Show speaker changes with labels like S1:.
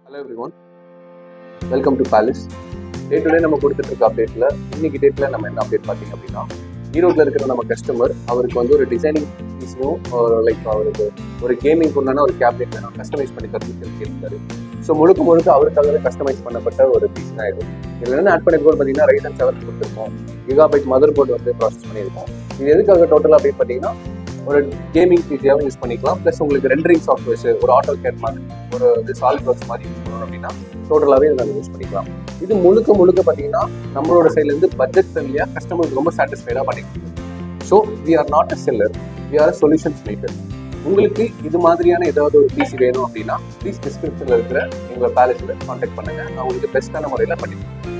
S1: hello everyone welcome to palace day to day நம்ம கொடுத்துட்டு இருக்க அப்டேட்டில் இன்னைக்கு டேட்டில் நம்ம என்ன அப்டேட் பார்த்தீங்க அப்படின்னா ஈரோட்டில் இருக்கிற நம்ம கஸ்டமர் அவருக்கு வந்து ஒரு டிசைனிங் பீஸையும் லைக் அவருக்கு ஒரு கேமிங் உண்டான ஒரு கேபினெட் வேணும் கஸ்டமைஸ் பண்ணி தரணும்னு கேட்டிருந்தாரு ஸோ முழுக்க முழுக்க அவருக்காகவே கஸ்டமைஸ் பண்ணப்பட்ட ஒரு பீஸ் தான் இது இதில் என்ன ஆட் பண்ணிருக்கோம் பார்த்தீங்கன்னா ரைட் அண்ட் செவன் கொடுத்துருக்கோம் கிகாபைட் மதர் போர்டு வந்து ப்ராசஸ் பண்ணியிருக்கோம் இது எதுக்காக டோட்டலாக அப்படின்னு பார்த்தீங்கன்னா ஒரு கேமிங் பீஸியாகவும் யூஸ் பண்ணிக்கலாம் ப்ளஸ் உங்களுக்கு ரெண்டரிங் சாஃப்ட்வேர்ஸ் ஒரு ஆட்டோ கேட் மாதிரி ஒரு இது சாலிட் ஒர்க்ஸ் மாதிரி யூஸ் பண்ணணும் அப்படின்னா டோட்டலாகவே இதை நம்ம யூஸ் பண்ணிக்கலாம் இது முழுக்க முழுக்க பார்த்தீங்கன்னா நம்மளோட சைட்லேருந்து பட்ஜெட் ஃப்ரெண்ட்லியாக கஸ்டமருக்கு ரொம்ப சாட்டிஸ்ஃபைடாக பண்ணிக்கலாம் so we are not a seller we are solutions maker உங்களுக்கு இது மாதிரியான ஏதாவது ஒரு பிசி வேணும் அப்படின்னா ப்ளீஸ் டிஸ்கிரிப்ஷனில் இருக்கிற எங்கள் பேலஸில் காண்டாக்ட் பண்ணுங்கள் நான் உங்களுக்கு பெஸ்ட்டான முறையில் பண்ணிக்கலாம்